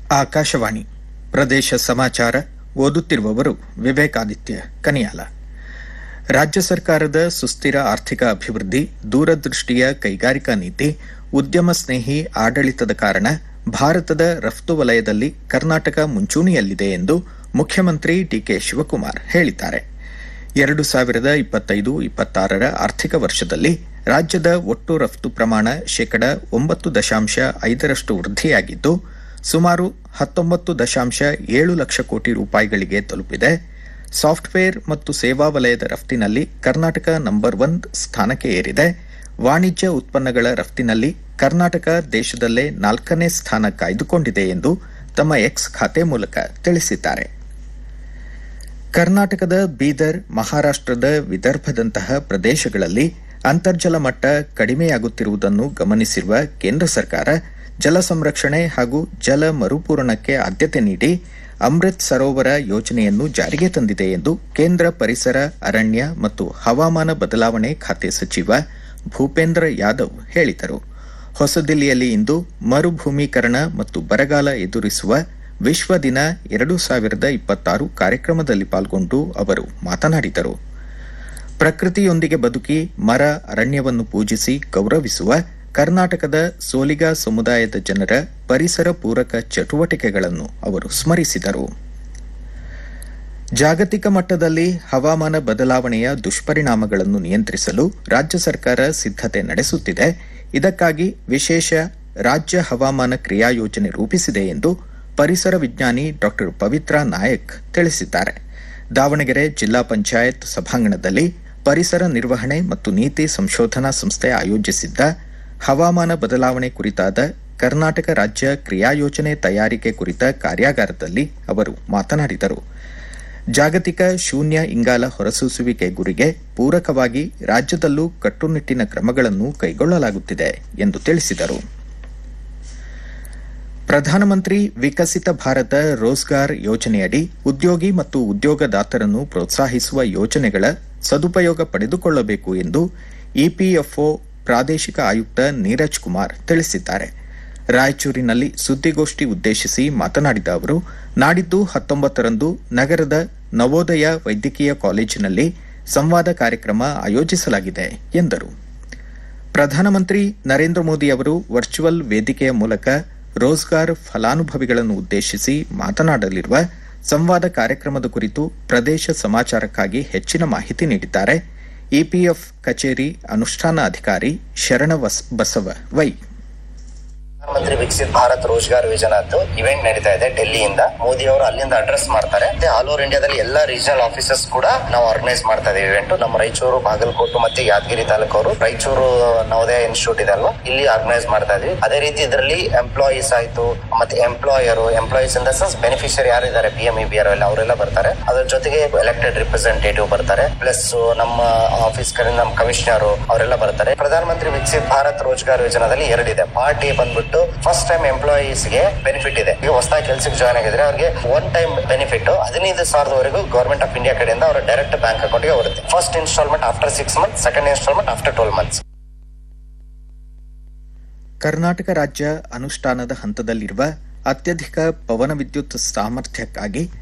ಆಕಾಶವಾಣಿ ಪ್ರದೇಶ ಸಮಾಚಾರ ಓದುತ್ತಿರುವವರು ವಿವೇಕಾದಿತ್ಯ ಕನಿಯಾಲ ರಾಜ್ಯ ಸರ್ಕಾರದ ಸುಸ್ಥಿರ ಆರ್ಥಿಕ ಅಭಿವೃದ್ಧಿ ದೂರದೃಷ್ಟಿಯ ಕೈಗಾರಿಕಾ ನೀತಿ ಉದ್ಯಮ ಸ್ನೇಹಿ ಆಡಳಿತದ ಕಾರಣ ಭಾರತದ ರಫ್ತು ವಲಯದಲ್ಲಿ ಕರ್ನಾಟಕ ಮುಂಚೂಣಿಯಲ್ಲಿದೆ ಎಂದು ಮುಖ್ಯಮಂತ್ರಿ ಡಿಕೆ ಶಿವಕುಮಾರ್ ಹೇಳಿದ್ದಾರೆ ಎರಡು ಸಾವಿರದ ಇಪ್ಪತ್ತೈದು ಇಪ್ಪತ್ತಾರರ ಆರ್ಥಿಕ ವರ್ಷದಲ್ಲಿ ರಾಜ್ಯದ ಒಟ್ಟು ರಫ್ತು ಪ್ರಮಾಣ ಶೇಕಡ ಒಂಬತ್ತು ದಶಾಂಶ ಐದರಷ್ಟು ವೃದ್ಧಿಯಾಗಿದ್ದು ಸುಮಾರು ಹತ್ತೊಂಬತ್ತು ದಶಾಂಶ ಏಳು ಲಕ್ಷ ಕೋಟಿ ರೂಪಾಯಿಗಳಿಗೆ ತಲುಪಿದೆ ಸಾಫ್ಟ್ವೇರ್ ಮತ್ತು ಸೇವಾ ವಲಯದ ರಫ್ತಿನಲ್ಲಿ ಕರ್ನಾಟಕ ನಂಬರ್ ಒನ್ ಸ್ಥಾನಕ್ಕೆ ಏರಿದೆ ವಾಣಿಜ್ಯ ಉತ್ಪನ್ನಗಳ ರಫ್ತಿನಲ್ಲಿ ಕರ್ನಾಟಕ ದೇಶದಲ್ಲೇ ನಾಲ್ಕನೇ ಸ್ಥಾನ ಕಾಯ್ದುಕೊಂಡಿದೆ ಎಂದು ತಮ್ಮ ಎಕ್ಸ್ ಖಾತೆ ಮೂಲಕ ತಿಳಿಸಿದ್ದಾರೆ ಕರ್ನಾಟಕದ ಬೀದರ್ ಮಹಾರಾಷ್ಟದ ವಿದರ್ಭದಂತಹ ಪ್ರದೇಶಗಳಲ್ಲಿ ಅಂತರ್ಜಲ ಮಟ್ಟ ಕಡಿಮೆಯಾಗುತ್ತಿರುವುದನ್ನು ಗಮನಿಸಿರುವ ಕೇಂದ್ರ ಸರ್ಕಾರ ಜಲ ಸಂರಕ್ಷಣೆ ಹಾಗೂ ಜಲ ಮರುಪೂರಣಕ್ಕೆ ಆದ್ಯತೆ ನೀಡಿ ಅಮೃತ್ ಸರೋವರ ಯೋಜನೆಯನ್ನು ಜಾರಿಗೆ ತಂದಿದೆ ಎಂದು ಕೇಂದ್ರ ಪರಿಸರ ಅರಣ್ಯ ಮತ್ತು ಹವಾಮಾನ ಬದಲಾವಣೆ ಖಾತೆ ಸಚಿವ ಭೂಪೇಂದ್ರ ಯಾದವ್ ಹೇಳಿದರು ಹೊಸದಿಲ್ಲಿಯಲ್ಲಿ ಇಂದು ಮರುಭೂಮೀಕರಣ ಮತ್ತು ಬರಗಾಲ ಎದುರಿಸುವ ವಿಶ್ವ ದಿನ ಎರಡು ಸಾವಿರದ ಇಪ್ಪತ್ತಾರು ಕಾರ್ಯಕ್ರಮದಲ್ಲಿ ಪಾಲ್ಗೊಂಡು ಅವರು ಮಾತನಾಡಿದರು ಪ್ರಕೃತಿಯೊಂದಿಗೆ ಬದುಕಿ ಮರ ಅರಣ್ಯವನ್ನು ಪೂಜಿಸಿ ಗೌರವಿಸುವ ಕರ್ನಾಟಕದ ಸೋಲಿಗ ಸಮುದಾಯದ ಜನರ ಪರಿಸರ ಪೂರಕ ಚಟುವಟಿಕೆಗಳನ್ನು ಅವರು ಸ್ಮರಿಸಿದರು ಜಾಗತಿಕ ಮಟ್ಟದಲ್ಲಿ ಹವಾಮಾನ ಬದಲಾವಣೆಯ ದುಷ್ಪರಿಣಾಮಗಳನ್ನು ನಿಯಂತ್ರಿಸಲು ರಾಜ್ಯ ಸರ್ಕಾರ ಸಿದ್ದತೆ ನಡೆಸುತ್ತಿದೆ ಇದಕ್ಕಾಗಿ ವಿಶೇಷ ರಾಜ್ಯ ಹವಾಮಾನ ಕ್ರಿಯಾ ಯೋಜನೆ ರೂಪಿಸಿದೆ ಎಂದು ಪರಿಸರ ವಿಜ್ಞಾನಿ ಡಾ ಪವಿತ್ರ ನಾಯಕ್ ತಿಳಿಸಿದ್ದಾರೆ ದಾವಣಗೆರೆ ಜಿಲ್ಲಾ ಪಂಚಾಯತ್ ಸಭಾಂಗಣದಲ್ಲಿ ಪರಿಸರ ನಿರ್ವಹಣೆ ಮತ್ತು ನೀತಿ ಸಂಶೋಧನಾ ಸಂಸ್ಥೆ ಆಯೋಜಿಸಿದ್ದ ಹವಾಮಾನ ಬದಲಾವಣೆ ಕುರಿತಾದ ಕರ್ನಾಟಕ ರಾಜ್ಯ ಕ್ರಿಯಾಯೋಜನೆ ತಯಾರಿಕೆ ಕುರಿತ ಕಾರ್ಯಾಗಾರದಲ್ಲಿ ಅವರು ಮಾತನಾಡಿದರು ಜಾಗತಿಕ ಶೂನ್ಯ ಇಂಗಾಲ ಹೊರಸೂಸುವಿಕೆ ಗುರಿಗೆ ಪೂರಕವಾಗಿ ರಾಜ್ಯದಲ್ಲೂ ಕಟ್ಟುನಿಟ್ಟಿನ ಕ್ರಮಗಳನ್ನು ಕೈಗೊಳ್ಳಲಾಗುತ್ತಿದೆ ಎಂದು ತಿಳಿಸಿದರು ಪ್ರಧಾನಮಂತ್ರಿ ವಿಕಸಿತ ಭಾರತ ರೋಜ್ಗಾರ್ ಯೋಜನೆಯಡಿ ಉದ್ಯೋಗಿ ಮತ್ತು ಉದ್ಯೋಗದಾತರನ್ನು ಪ್ರೋತ್ಸಾಹಿಸುವ ಯೋಜನೆಗಳ ಸದುಪಯೋಗ ಪಡೆದುಕೊಳ್ಳಬೇಕು ಎಂದು ಇಪಿಎಫ್ಒ ಪ್ರಾದೇಶಿಕ ಆಯುಕ್ತ ನೀರಜ್ ಕುಮಾರ್ ತಿಳಿಸಿದ್ದಾರೆ ರಾಯಚೂರಿನಲ್ಲಿ ಸುದ್ದಿಗೋಷ್ಠಿ ಉದ್ದೇಶಿಸಿ ಮಾತನಾಡಿದ ಅವರು ನಾಡಿದ್ದು ಹತ್ತೊಂಬತ್ತರಂದು ನಗರದ ನವೋದಯ ವೈದ್ಯಕೀಯ ಕಾಲೇಜಿನಲ್ಲಿ ಸಂವಾದ ಕಾರ್ಯಕ್ರಮ ಆಯೋಜಿಸಲಾಗಿದೆ ಎಂದರು ಪ್ರಧಾನಮಂತ್ರಿ ನರೇಂದ್ರ ಮೋದಿ ಅವರು ವರ್ಚುವಲ್ ವೇದಿಕೆಯ ಮೂಲಕ ರೋಜ್ಗಾರ್ ಫಲಾನುಭವಿಗಳನ್ನು ಉದ್ದೇಶಿಸಿ ಮಾತನಾಡಲಿರುವ ಸಂವಾದ ಕಾರ್ಯಕ್ರಮದ ಕುರಿತು ಪ್ರದೇಶ ಸಮಾಚಾರಕ್ಕಾಗಿ ಹೆಚ್ಚಿನ ಮಾಹಿತಿ ನೀಡಿದ್ದಾರೆ ಇಪಿಎಫ್ ಕಚೇರಿ ಅನುಷ್ಠಾನ ಅಧಿಕಾರಿ ಶರಣ ಬಸವ ವೈ ಪ್ರಧಾನಮಂತ್ರಿ ವಿಕಸಿತ್ ಭಾರತ್ ರೋಜ್ಗಾರ್ ಯೋಜನಾದ್ದು ಇವೆಂಟ್ ನಡೀತಾ ಇದೆ ಡೆಲ್ಲಿಯಿಂದ ಮೋದಿ ಅವರು ಅಲ್ಲಿಂದ ಅಡ್ರೆಸ್ ಮಾಡ್ತಾರೆ ಮತ್ತೆ ಆಲ್ ಓವರ್ ಇಂಡಿಯಾದಲ್ಲಿ ಎಲ್ಲಾ ರೀಜನಲ್ ಆಫೀಸಸ್ ಕೂಡ ನಾವು ಆರ್ಗನೈಸ್ ಮಾಡ್ತಾ ಇದೀವಿ ಇವೆಂಟ್ ನಮ್ಮ ರಾಯಚೂರು ಬಾಗಲಕೋಟೆ ಮತ್ತೆ ಯಾದಗಿರಿ ತಾಲೂಕವರು ರಾಯಚೂರು ನವೋದಯ ಇನ್ಸ್ಟಿಟ್ಯೂಟ್ ಇದೆ ಅಲ್ವಾ ಇಲ್ಲಿ ಆರ್ಗನೈಸ್ ಮಾಡ್ತಾ ಇದೀವಿ ಅದೇ ರೀತಿ ಇದರಲ್ಲಿ ಎಂಪ್ಲಾಯೀಸ್ ಆಯ್ತು ಮತ್ತೆ employer employees in the sense beneficiary ಯಾರಿದ್ದಾರೆ P M E B R ಎಲ್ಲ ಅವರೆಲ್ಲ ಬರ್ತಾರೆ ಅದ್ರ ಜೊತೆಗೆ ಎಲೆಕ್ಟೆಡ್ ರಿಪ್ರೆಸೆಂಟೇಟಿವ್ ಬರ್ತಾರೆ ಪ್ಲಸ್ ನಮ್ಮ ಆಫೀಸ್ ಕಡೆ ನಮ್ಮ ಕಮಿಷನರ್ ಅವರೆಲ್ಲ ಬರ್ತಾರೆ ಪ್ರಧಾನಮಂತ್ರಿ ವಿಕಸಿತ್ ಭಾರತ್ ರೋಜ್ಗಾರ್ ಯೋಜನಾದಲ್ಲಿ ಎರಡಿದೆ ಪಾರ್ಟ್ ಎ ಬಂದ್ಬಿಟ್ಟು ಫಸ್ಟ್ ಟೈಮ್ ಎಂಪ್ಲಾಯೀಸ್ ಗೆ ಬೆನಿಫಿಟ್ ಇದೆ ಈಗ ಹೊಸದಾಗಿ ಕೆಲಸಕ್ಕೆ ಜಾಯ್ನ್ ಆಗಿದ್ರೆ ಅವ್ರಿಗೆ ಒನ್ ಟೈಮ್ ಬೆನಿಫಿಟ್ ಹದಿನೈದು ಸಾವಿರದವರೆಗೂ ಗವರ್ಮೆಂಟ್ ಆಫ್ ಇಂಡಿಯಾ ಕಡೆಯಿಂದ ಅವರ ಡೈರೆಕ್ಟ್ ಬ್ಯಾಂಕ್ ಅಕೌಂಟ್ಗೆ ಬರುತ್ತೆ first installment after six month second installment after twelve months Karnataka ರಾಜ್ಯ ಅನುಷ್ಠಾನದ ಹಂತದಲ್ಲಿರುವ ಅತ್ಯಧಿಕ ಪವನ ವಿದ್ಯುತ್ ಸಾಮರ್ಥ್ಯಕ್ಕಾಗಿ